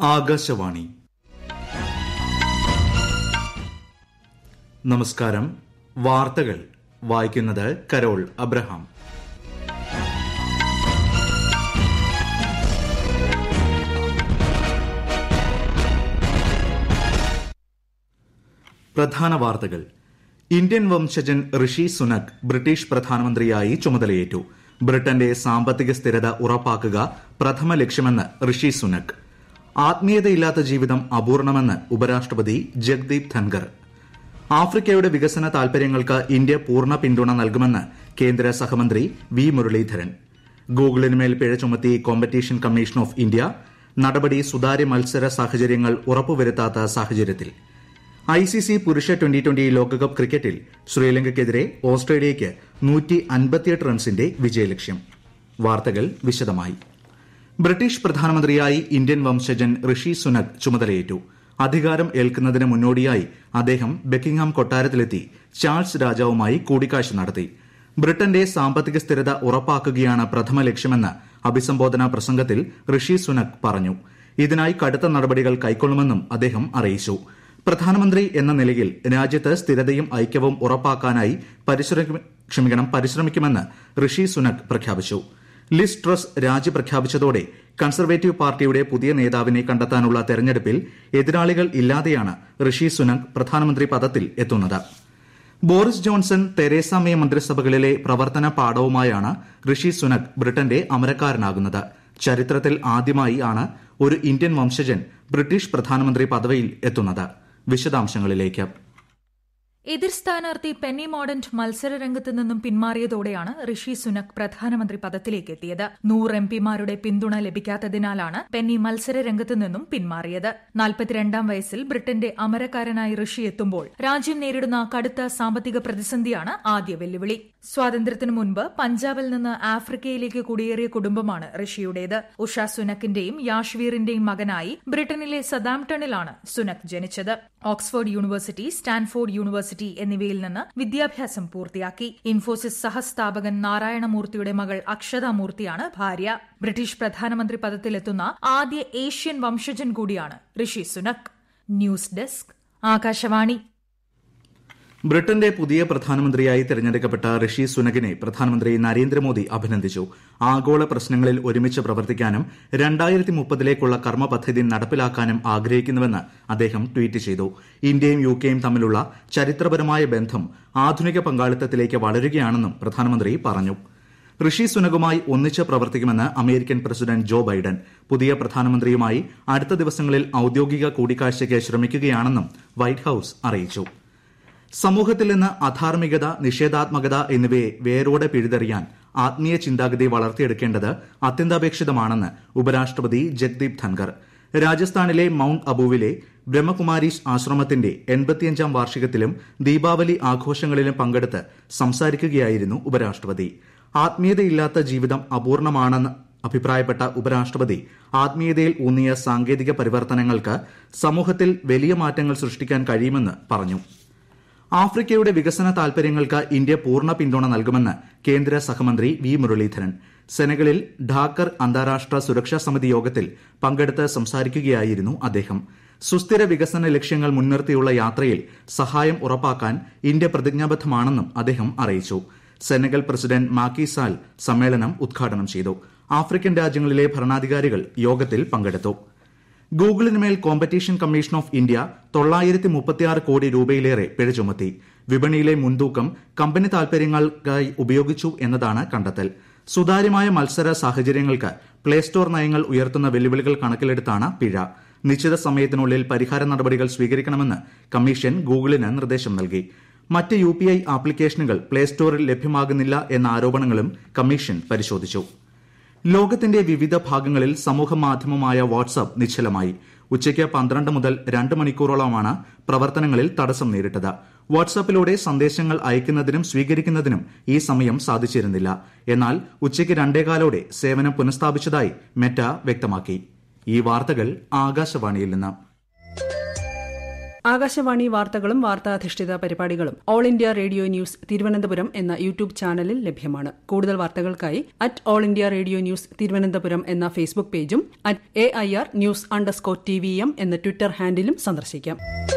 ആകാശവാണി നമസ്കാരം വാർത്തകൾ വായിക്കുന്നത് കരോൾ അബ്രഹാം പ്രധാന വാർത്തകൾ ഇന്ത്യൻ വംശജൻ ഋഷി സുനക് ബ്രിട്ടീഷ് പ്രധാനമന്ത്രിയായി ചുമതലയേറ്റു ബ്രിട്ടന്റെ സാമ്പത്തിക സ്ഥിരത ഉറപ്പാക്കുക പ്രഥമ ലക്ഷ്യമെന്ന് ഋഷി സുനക് ആത്മീയതയില്ലാത്ത ജീവിതം അപൂർണമെന്ന് ഉപരാഷ്ട്രപതി ജഗ്ദീപ് ധൻകർ ആഫ്രിക്കയുടെ വികസന താൽപര്യങ്ങൾക്ക് ഇന്ത്യ പൂർണ്ണ പിന്തുണ നൽകുമെന്ന് കേന്ദ്ര സഹമന്ത്രി വി മുരളീധരൻ ഗൂഗിളിനുമേൽ പിഴ ചുമത്തി കോമ്പറ്റീഷൻ കമ്മീഷൻ ഓഫ് ഇന്ത്യ നടപടി സുതാര്യ മത്സര സാഹചര്യങ്ങൾ ഉറപ്പുവരുത്താത്ത സാഹചര്യത്തിൽ ഐസിസി പുരുഷ ട്വന്റി ട്വന്റി ലോകകപ്പ് ക്രിക്കറ്റിൽ ശ്രീലങ്കയ്ക്കെതിരെ ഓസ്ട്രേലിയയ്ക്ക് നൂറ്റി അൻപത്തിയെട്ട് റൺസിന്റെ വിജയലക്ഷ്യം വാർത്തകൾ വിശദമായി ബ്രിട്ടീഷ് പ്രധാനമന്ത്രിയായി ഇന്ത്യൻ വംശജൻ ഋഷി സുനക് ചുമതലയേറ്റു അധികാരം ഏൽക്കുന്നതിന് മുന്നോടിയായി അദ്ദേഹം ബക്കിംഗ്ഹാം കൊട്ടാരത്തിലെത്തി ചാൾസ് രാജാവുമായി കൂടിക്കാഴ്ച നടത്തി ബ്രിട്ടന്റെ സാമ്പത്തിക സ്ഥിരത ഉറപ്പാക്കുകയാണ് പ്രഥമ ലക്ഷ്യമെന്ന് അഭിസംബോധന പ്രസംഗത്തിൽ ഋഷി സുനക് പറഞ്ഞു ഇതിനായി കടുത്ത നടപടികൾ കൈക്കൊള്ളുമെന്നും അദ്ദേഹം അറിയിച്ചു പ്രധാനമന്ത്രി എന്ന നിലയിൽ രാജ്യത്ത് സ്ഥിരതയും ഐക്യവും ഉറപ്പാക്കാനായി ക്ഷമിക്കണം പരിശ്രമിക്കുമെന്ന് ഋഷി സുനക് പ്രഖ്യാപിച്ചു ലിസ് ട്രസ് രാജി പ്രഖ്യാപിച്ചതോടെ കൺസർവേറ്റീവ് പാർട്ടിയുടെ പുതിയ നേതാവിനെ കണ്ടെത്താനുള്ള തെരഞ്ഞെടുപ്പിൽ എതിരാളികൾ ഇല്ലാതെയാണ് ഋഷി സുനക് പ്രധാനമന്ത്രി പദത്തിൽ എത്തുന്നത് ബോറിസ് ജോൺസൺ തെരേസ മേ മന്ത്രിസഭകളിലെ പ്രവർത്തന പാഠവുമായാണ് ഋഷി സുനക് ബ്രിട്ടന്റെ അമരക്കാരനാകുന്നത് ചരിത്രത്തിൽ ആദ്യമായി ആണ് ഒരു ഇന്ത്യൻ വംശജൻ ബ്രിട്ടീഷ് പ്രധാനമന്ത്രി പദവിയിൽ എത്തുന്നത് വിശദാംശങ്ങളിലേക്ക് എതിർ സ്ഥാനാർത്ഥി പെന്നി മോഡന്റ് മത്സര രംഗത്ത് നിന്നും പിന്മാറിയതോടെയാണ് ഋഷി സുനക് പ്രധാനമന്ത്രി പദത്തിലേക്ക് എത്തിയത് നൂറ് എം പിമാരുടെ പിന്തുണ ലഭിക്കാത്തതിനാലാണ് പെന്നി മത്സര രംഗത്ത് നിന്നും പിന്മാറിയത് നാൽപ്പത്തിരണ്ടാം വയസ്സിൽ ബ്രിട്ടന്റെ അമരക്കാരനായി ഋഷി എത്തുമ്പോൾ രാജ്യം നേരിടുന്ന കടുത്ത സാമ്പത്തിക പ്രതിസന്ധിയാണ് ആദ്യ വെല്ലുവിളി സ്വാതന്ത്ര്യത്തിനു മുൻപ് പഞ്ചാബിൽ നിന്ന് ആഫ്രിക്കയിലേക്ക് കുടിയേറിയ കുടുംബമാണ് ഋഷിയുടേത് ഉഷ സുനക്കിന്റെയും യാഷ്വീറിന്റെയും മകനായി ബ്രിട്ടനിലെ സദാംപ്ടണിലാണ് സുനക് ജനിച്ചത് ഓക്സ്ഫോർഡ് യൂണിവേഴ്സിറ്റി സ്റ്റാൻഫോർഡ് യൂണിവേഴ്സിറ്റി എന്നിവയിൽ നിന്ന് വിദ്യാഭ്യാസം പൂർത്തിയാക്കി ഇൻഫോസിസ് സഹസ്ഥാപകൻ നാരായണമൂർത്തിയുടെ മകൾ അക്ഷത മൂർത്തിയാണ് ഭാര്യ ബ്രിട്ടീഷ് പ്രധാനമന്ത്രി പദത്തിലെത്തുന്ന ആദ്യ ഏഷ്യൻ വംശജൻ കൂടിയാണ് ഋഷി സുനക് ന്യൂസ് ഡെസ്ക് ആകാശവാണി ബ്രിട്ടന്റെ പുതിയ പ്രധാനമന്ത്രിയായി തെരഞ്ഞെടുക്കപ്പെട്ട ഋഷി സുനകിനെ പ്രധാനമന്ത്രി നരേന്ദ്രമോദി അഭിനന്ദിച്ചു ആഗോള പ്രശ്നങ്ങളിൽ ഒരുമിച്ച് പ്രവർത്തിക്കാനും രണ്ടായിരത്തി മുപ്പതിലേക്കുള്ള കർമ്മ പദ്ധതി നടപ്പിലാക്കാനും ആഗ്രഹിക്കുന്നുവെന്ന് അദ്ദേഹം ട്വീറ്റ് ചെയ്തു ഇന്ത്യയും യുകെയും തമ്മിലുള്ള ചരിത്രപരമായ ബന്ധം ആധുനിക പങ്കാളിത്തത്തിലേക്ക് വളരുകയാണെന്നും പ്രധാനമന്ത്രി പറഞ്ഞു ഋഷി സുനകുമായി ഒന്നിച്ച് പ്രവർത്തിക്കുമെന്ന് അമേരിക്കൻ പ്രസിഡന്റ് ജോ ബൈഡൻ പുതിയ പ്രധാനമന്ത്രിയുമായി അടുത്ത ദിവസങ്ങളിൽ ഔദ്യോഗിക കൂടിക്കാഴ്ചയ്ക്ക് ശ്രമിക്കുകയാണെന്നും വൈറ്റ് ഹൌസ് അറിയിച്ചു സമൂഹത്തിൽ നിന്ന് അധാർമികത നിഷേധാത്മകത എന്നിവയെ വേരോടെ പിഴുതെറിയാൻ ആത്മീയ ചിന്താഗതി വളർത്തിയെടുക്കേണ്ടത് അത്യന്താപേക്ഷിതമാണെന്ന് ഉപരാഷ്ട്രപതി ജഗ്ദീപ് ധൻകർ രാജസ്ഥാനിലെ മൌണ്ട് അബുവിലെ ബ്രഹ്മകുമാരീസ് ആശ്രമത്തിന്റെ എൺപത്തിയഞ്ചാം വാർഷികത്തിലും ദീപാവലി ആഘോഷങ്ങളിലും പങ്കെടുത്ത് സംസാരിക്കുകയായിരുന്നു ഉപരാഷ്ട്രപതി ആത്മീയതയില്ലാത്ത ജീവിതം അപൂർണമാണെന്ന് അഭിപ്രായപ്പെട്ട ഉപരാഷ്ട്രപതി ആത്മീയതയിൽ ഊന്നിയ സാങ്കേതിക പരിവർത്തനങ്ങൾക്ക് സമൂഹത്തിൽ വലിയ മാറ്റങ്ങൾ സൃഷ്ടിക്കാൻ കഴിയുമെന്ന് പറഞ്ഞു ആഫ്രിക്കയുടെ വികസന താൽപര്യങ്ങൾക്ക് ഇന്ത്യ പൂർണ്ണ പിന്തുണ നൽകുമെന്ന് കേന്ദ്ര സഹമന്ത്രി വി മുരളീധരൻ സെനഗലിൽ ഢാക്കർ അന്താരാഷ്ട്ര സുരക്ഷാ സമിതി യോഗത്തിൽ പങ്കെടുത്ത് സംസാരിക്കുകയായിരുന്നു അദ്ദേഹം സുസ്ഥിര വികസന ലക്ഷ്യങ്ങൾ മുൻനിർത്തിയുള്ള യാത്രയിൽ സഹായം ഉറപ്പാക്കാൻ ഇന്ത്യ പ്രതിജ്ഞാബദ്ധമാണെന്നും അദ്ദേഹം അറിയിച്ചു സെനഗൽ പ്രസിഡന്റ് മാക്കി സാൽ സമ്മേളനം ഉദ്ഘാടനം ചെയ്തു ആഫ്രിക്കൻ രാജ്യങ്ങളിലെ ഭരണാധികാരികൾ യോഗത്തിൽ പങ്കെടുത്തു ഗൂഗിളിനുമേൽ കോമ്പറ്റീഷൻ കമ്മീഷൻ ഓഫ് ഇന്ത്യ തൊള്ളായിരത്തി മുപ്പത്തിയാറ് കോടി രൂപയിലേറെ പിഴ ചുമത്തി വിപണിയിലെ മുൻതൂക്കം കമ്പനി താൽപര്യങ്ങൾക്കായി ഉപയോഗിച്ചു എന്നതാണ് കണ്ടെത്തൽ സുതാര്യമായ മത്സര സാഹചര്യങ്ങൾക്ക് പ്ലേ സ്റ്റോർ നയങ്ങൾ ഉയർത്തുന്ന വെല്ലുവിളികൾ കണക്കിലെടുത്താണ് പിഴ നിശ്ചിത സമയത്തിനുള്ളിൽ പരിഹാര നടപടികൾ സ്വീകരിക്കണമെന്ന് കമ്മീഷൻ ഗൂഗിളിന് നിർദ്ദേശം നൽകി മറ്റ് യു പി ഐ ആപ്ലിക്കേഷനുകൾ പ്ലേ സ്റ്റോറിൽ ലഭ്യമാകുന്നില്ല എന്ന ആരോപണങ്ങളും കമ്മീഷൻ പരിശോധിച്ചു ലോകത്തിന്റെ വിവിധ ഭാഗങ്ങളിൽ സമൂഹ മാധ്യമമായ വാട്സ്ആപ്പ് നിശ്ചലമായി ഉച്ചയ്ക്ക് പന്ത്രണ്ട് മുതൽ രണ്ട് മണിക്കൂറോളമാണ് പ്രവർത്തനങ്ങളിൽ തടസ്സം നേരിട്ടത് വാട്സ്ആപ്പിലൂടെ സന്ദേശങ്ങൾ അയക്കുന്നതിനും സ്വീകരിക്കുന്നതിനും ഈ സമയം സാധിച്ചിരുന്നില്ല എന്നാൽ ഉച്ചയ്ക്ക് രണ്ടേകാലോടെ സേവനം പുനഃസ്ഥാപിച്ചതായി മെറ്റ വ്യക്തമാക്കി ഈ വാർത്തകൾ ആകാശവാണിയിൽ നിന്ന് ആകാശവാണി വാർത്തകളും വാർത്താധിഷ്ഠിത പരിപാടികളും All India Radio news Thiruvananthapuram എന്ന യൂട്യൂബ് ചാനലിൽ ലഭ്യമാണ് കൂടുതൽ വാർത്തകൾക്കായി at All India Radio news Thiruvananthapuram എന്ന ഫേസ്ബുക്ക് പേജും at A I R news underscore T V M എന്ന ട്വിറ്റർ ഹാൻഡിലും സന്ദർശിക്കാം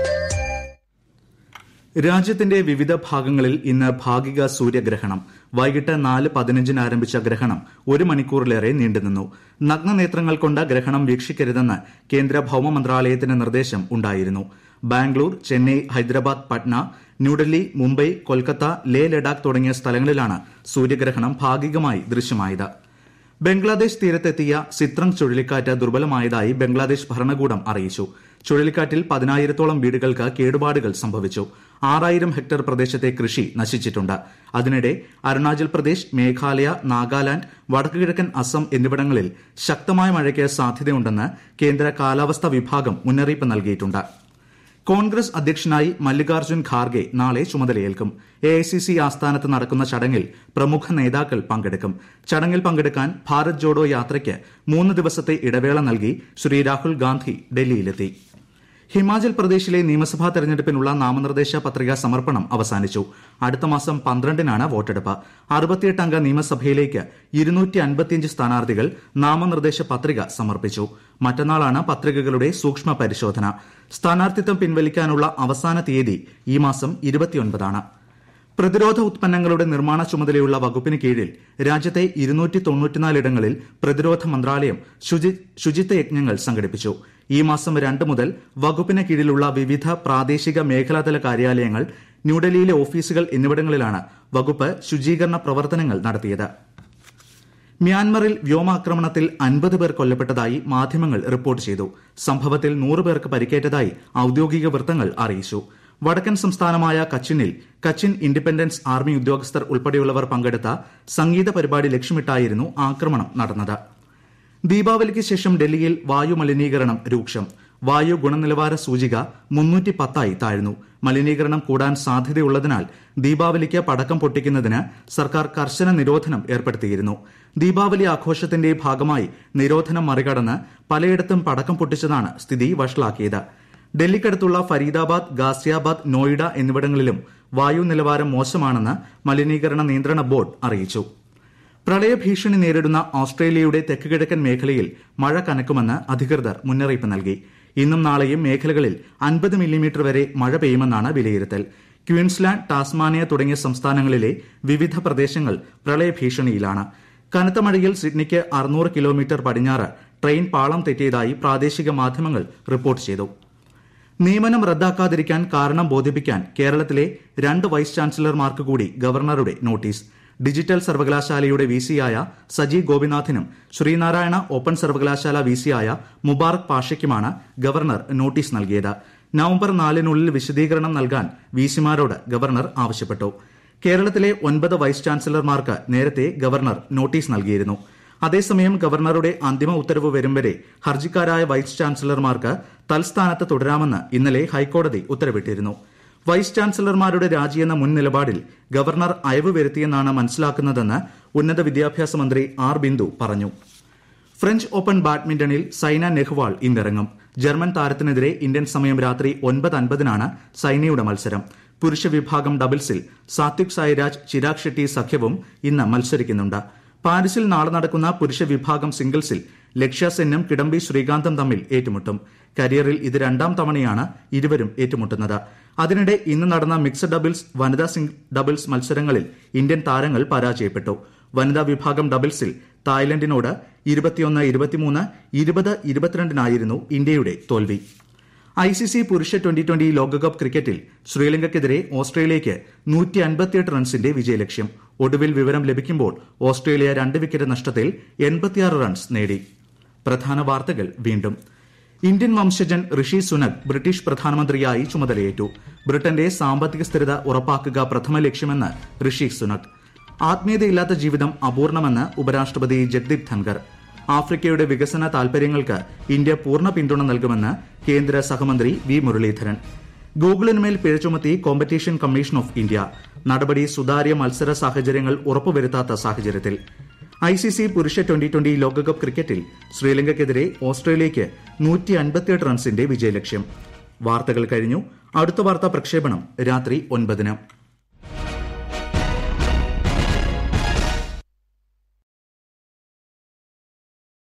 രാജ്യത്തിന്റെ വിവിധ ഭാഗങ്ങളിൽ ഇന്ന് ഭാഗിക സൂര്യഗ്രഹണം വൈകിട്ട് നാല് പതിനഞ്ചിന് ആരംഭിച്ച ഗ്രഹണം ഒരു മണിക്കൂറിലേറെ നീണ്ടുനിന്നു നഗ്നനേത്രങ്ങൾ കൊണ്ട് ഗ്രഹണം വീക്ഷിക്കരുതെന്ന് കേന്ദ്ര ഭൌമ മന്ത്രാലയത്തിന്റെ നിർദ്ദേശം ഉണ്ടായിരുന്നു ബാംഗ്ലൂർ ചെന്നൈ ഹൈദരാബാദ് പട്ന ന്യൂഡൽഹി മുംബൈ കൊൽക്കത്ത ലേ ലഡാക്ക് തുടങ്ങിയ സ്ഥലങ്ങളിലാണ് സൂര്യഗ്രഹണം ഭാഗികമായി ദൃശ്യമായത് ബംഗ്ലാദേശ് തീരത്തെത്തിയ സിത്രങ് ചുഴലിക്കാറ്റ് ദുർബലമായതായി ബംഗ്ലാദേശ് ഭരണകൂടം അറിയിച്ചു ചുഴലിക്കാറ്റിൽ പതിനായിരത്തോളം വീടുകൾക്ക് കേടുപാടുകൾ സംഭവിച്ചു ആറായിരം ഹെക്ടർ പ്രദേശത്തെ കൃഷി നശിച്ചിട്ടുണ്ട് അതിനിടെ അരുണാചൽ പ്രദേശ് മേഘാലയ നാഗാലാന്റ് വടക്കുകിഴക്കൻ അസം എന്നിവിടങ്ങളിൽ ശക്തമായ മഴയ്ക്ക് സാധ്യതയുണ്ടെന്ന് കേന്ദ്ര കാലാവസ്ഥാ വിഭാഗം മുന്നറിയിപ്പ് നൽകിയിട്ടുണ്ട് കോൺഗ്രസ് അധ്യക്ഷനായി മല്ലികാർജ്ജുൻ ഖാർഗെ നാളെ ചുമതലയേൽക്കും എഐസിസി ആസ്ഥാനത്ത് നടക്കുന്ന ചടങ്ങിൽ പ്രമുഖ നേതാക്കൾ പങ്കെടുക്കും ചടങ്ങിൽ പങ്കെടുക്കാൻ ഭാരത് ജോഡോ യാത്രയ്ക്ക് മൂന്ന് ദിവസത്തെ ഇടവേള നൽകി ശ്രീ രാഹുൽ ഗാന്ധി ഡൽഹിയിലെത്തി ഹിമാചൽ പ്രദേശിലെ നിയമസഭാ തെരഞ്ഞെടുപ്പിനുള്ള നാമനിർദ്ദേശ പത്രിക സമർപ്പണം അവസാനിച്ചു അടുത്ത മാസം പന്ത്രണ്ടിനാണ് വോട്ടെടുപ്പ് അറുപത്തിയെട്ട് അംഗ നിയമസഭയിലേക്ക് ഇരുന്നൂറ്റി അൻപത്തിയഞ്ച് സ്ഥാനാർത്ഥികൾ നാമനിർദ്ദേശ പത്രിക സമർപ്പിച്ചു മറ്റന്നാളാണ് പത്രികകളുടെ സൂക്ഷ്മ പരിശോധന സ്ഥാനാർത്ഥിത്വം പിൻവലിക്കാനുള്ള അവസാന തീയതി ഈ മാസം ഇരുപത്തിയൊൻപതാണ് പ്രതിരോധ ഉത്പന്നങ്ങളുടെ നിർമ്മാണ ചുമതലയുള്ള വകുപ്പിന് കീഴിൽ രാജ്യത്തെ ഇരുന്നൂറ്റി തൊണ്ണൂറ്റിനാലിടങ്ങളിൽ പ്രതിരോധ മന്ത്രാലയം ശുചിത്വ യജ്ഞങ്ങൾ സംഘടിപ്പിച്ചു ഈ മാസം രണ്ട് മുതൽ വകുപ്പിന് കീഴിലുള്ള വിവിധ പ്രാദേശിക മേഖലാതല കാര്യാലയങ്ങൾ ന്യൂഡൽഹിയിലെ ഓഫീസുകൾ എന്നിവിടങ്ങളിലാണ് വകുപ്പ് ശുചീകരണ പ്രവർത്തനങ്ങൾ നടത്തിയത് മ്യാൻമറിൽ വ്യോമാക്രമണത്തിൽ അൻപത് പേർ കൊല്ലപ്പെട്ടതായി മാധ്യമങ്ങൾ റിപ്പോർട്ട് ചെയ്തു സംഭവത്തിൽ നൂറ് പേർക്ക് പരിക്കേറ്റതായി ഔദ്യോഗിക വൃത്തങ്ങൾ അറിയിച്ചു വടക്കൻ സംസ്ഥാനമായ കച്ചിനിൽ കച്ചിൻ ഇൻഡിപെൻഡൻസ് ആർമി ഉദ്യോഗസ്ഥർ ഉൾപ്പെടെയുള്ളവർ പങ്കെടുത്ത സംഗീത പരിപാടി ലക്ഷ്യമിട്ടായിരുന്നു ആക്രമണം നടന്നത് ദീപാവലിക്ക് ശേഷം ഡൽഹിയിൽ വായു മലിനീകരണം രൂക്ഷം വായു ഗുണനിലവാര സൂചിക മുന്നൂറ്റി പത്തായി താഴ്ന്നു മലിനീകരണം കൂടാൻ സാധ്യതയുള്ളതിനാൽ ദീപാവലിക്ക് പടക്കം പൊട്ടിക്കുന്നതിന് സർക്കാർ കർശന നിരോധനം ഏർപ്പെടുത്തിയിരുന്നു ദീപാവലി ആഘോഷത്തിന്റെ ഭാഗമായി നിരോധനം മറികടന്ന് പലയിടത്തും പടക്കം പൊട്ടിച്ചതാണ് സ്ഥിതി വഷളാക്കിയത് ഡൽഹിക്കടുത്തുള്ള ഫരീദാബാദ് ഗാസിയാബാദ് നോയിഡ എന്നിവിടങ്ങളിലും വായു നിലവാരം മോശമാണെന്ന് മലിനീകരണ നിയന്ത്രണ ബോർഡ് അറിയിച്ചു പ്രളയഭീഷണി നേരിടുന്ന ഓസ്ട്രേലിയയുടെ തെക്കുകിഴക്കൻ മേഖലയിൽ മഴ കനക്കുമെന്ന് അധികൃതർ മുന്നറിയിപ്പ് നൽകി ഇന്നും നാളെയും മേഖലകളിൽ അൻപത് മില്ലിമീറ്റർ വരെ മഴ പെയ്യുമെന്നാണ് വിലയിരുത്തൽ ക്വീൻസ്ലാൻഡ് ടാസ്മാനിയ തുടങ്ങിയ സംസ്ഥാനങ്ങളിലെ വിവിധ പ്രദേശങ്ങൾ പ്രളയഭീഷണിയിലാണ് കനത്ത മഴയിൽ സിഡ്നിക്ക് അറുന്നൂറ് കിലോമീറ്റർ പടിഞ്ഞാറ് ട്രെയിൻ പാളം തെറ്റിയതായി പ്രാദേശിക മാധ്യമങ്ങൾ റിപ്പോർട്ട് ചെയ്തു നിയമനം റദ്ദാക്കാതിരിക്കാൻ കാരണം ബോധിപ്പിക്കാൻ കേരളത്തിലെ രണ്ട് വൈസ് ചാൻസലർമാർക്ക് കൂടി ഗവർണറുടെ നോട്ടീസ് ഡിജിറ്റൽ സർവകലാശാലയുടെ വിസിയായ സജി ഗോപിനാഥിനും ശ്രീനാരായണ ഓപ്പൺ സർവകലാശാല വിസിയായ മുബാറക് പാഷയ്ക്കുമാണ് ഗവർണർ നോട്ടീസ് നൽകിയത് നവംബർ നാലിനുള്ളിൽ വിശദീകരണം നൽകാൻ വിസിമാരോട് ഗവർണർ ആവശ്യപ്പെട്ടു കേരളത്തിലെ ഒൻപത് വൈസ് ചാൻസലർമാർക്ക് നേരത്തെ ഗവർണർ നോട്ടീസ് നൽകിയിരുന്നു അതേസമയം ഗവർണറുടെ അന്തിമ ഉത്തരവ് വരും വരെ ഹർജിക്കാരായ വൈസ് ചാൻസലർമാർക്ക് തൽസ്ഥാനത്ത് തുടരാമെന്ന് ഇന്നലെ ഹൈക്കോടതി ഉത്തരവിട്ടിരുന്നു വൈസ് ചാൻസലർമാരുടെ രാജിയെന്ന മുൻ നിലപാടിൽ ഗവർണർ അയവ് വരുത്തിയെന്നാണ് മനസ്സിലാക്കുന്നതെന്ന് ഉന്നത വിദ്യാഭ്യാസ മന്ത്രി ആർ ബിന്ദു പറഞ്ഞു ഫ്രഞ്ച് ഓപ്പൺ ബാഡ്മിന്റണിൽ സൈന നെഹ്വാൾ ഇന്നിറങ്ങും ജർമ്മൻ താരത്തിനെതിരെ ഇന്ത്യൻ സമയം രാത്രി ഒൻപത് അൻപതിനാണ് സൈനയുടെ മത്സരം പുരുഷ വിഭാഗം ഡബിൾസിൽ സാത്വിക് സായിരാജ് ചിരാഗ് ഷെട്ടി സഖ്യവും ഇന്ന് മത്സരിക്കുന്നുണ്ട് പാരീസിൽ നാളെ നടക്കുന്ന പുരുഷ വിഭാഗം സിംഗിൾസിൽ ലക്ഷ്യ സെന്നും കിഡംബി ശ്രീകാന്തും തമ്മിൽ ഏറ്റുമുട്ടും കരിയറിൽ ഇത് രണ്ടാം തവണയാണ് ഇരുവരും ഏറ്റുമുട്ടുന്നത് അതിനിടെ ഇന്ന് നടന്ന മിക്സഡ് ഡബിൾസ് വനിതാ സിംഗ് ഡബിൾസ് മത്സരങ്ങളിൽ ഇന്ത്യൻ താരങ്ങൾ പരാജയപ്പെട്ടു വനിതാ വിഭാഗം ഡബിൾസിൽ തായ്ലൻഡിനോട് ഇരുപത്തിയൊന്ന് ഇരുപത്തിമൂന്ന് ഇരുപത് ഇരുപത്തിരണ്ടിനായിരുന്നു ഇന്ത്യയുടെ തോൽവി ഐ സി സി പുരുഷ ട്വന്റി ട്വന്റി ലോകകപ്പ് ക്രിക്കറ്റിൽ ശ്രീലങ്കയ്ക്കെതിരെ ഓസ്ട്രേലിയയ്ക്ക് നൂറ്റി അൻപത്തിയെട്ട് റൺസിന്റെ വിജയലക്ഷ്യം ഒടുവിൽ വിവരം ലഭിക്കുമ്പോൾ ഓസ്ട്രേലിയ രണ്ട് വിക്കറ്റ് നഷ്ടത്തിൽ എൺപത്തിയാറ് റൺസ് നേടി പ്രധാന വാർത്തകൾ വീണ്ടും ഇന്ത്യൻ വംശജൻ ഋഷി സുനക് ബ്രിട്ടീഷ് പ്രധാനമന്ത്രിയായി ചുമതലയേറ്റു ബ്രിട്ടന്റെ സാമ്പത്തിക സ്ഥിരത ഉറപ്പാക്കുക പ്രഥമ ലക്ഷ്യമെന്ന് ഋഷി സുനക് ആത്മീയതയില്ലാത്ത ജീവിതം അപൂർണമെന്ന് ഉപരാഷ്ട്രപതി ജഗ്ദീപ് ധൻകർ ആഫ്രിക്കയുടെ വികസന താൽപര്യങ്ങൾക്ക് ഇന്ത്യ പൂർണ്ണ പിന്തുണ നൽകുമെന്ന് കേന്ദ്ര സഹമന്ത്രി വി മുരളീധരൻ ഗൂഗിളിന്മേൽ പിഴ ചുമത്തി കോമ്പറ്റീഷൻ കമ്മീഷൻ ഓഫ് ഇന്ത്യ നടപടി സുതാര്യ മത്സര സാഹചര്യങ്ങൾ ഉറപ്പുവരുത്താത്ത സാഹചര്യത്തിൽ ഐ സി സി പുരുഷ ട്വന്റി ട്വന്റി ലോകകപ്പ് ക്രിക്കറ്റിൽ ശ്രീലങ്കയ്ക്കെതിരെ ഓസ്ട്രേലിയയ്ക്ക് നൂറ്റി അൻപത്തിയെട്ട് റൺസിന്റെ വിജയലക്ഷ്യം വാർത്തകൾ കഴിഞ്ഞു അടുത്ത വാർത്താ പ്രക്ഷേപണം രാത്രി ഒൻപതിന്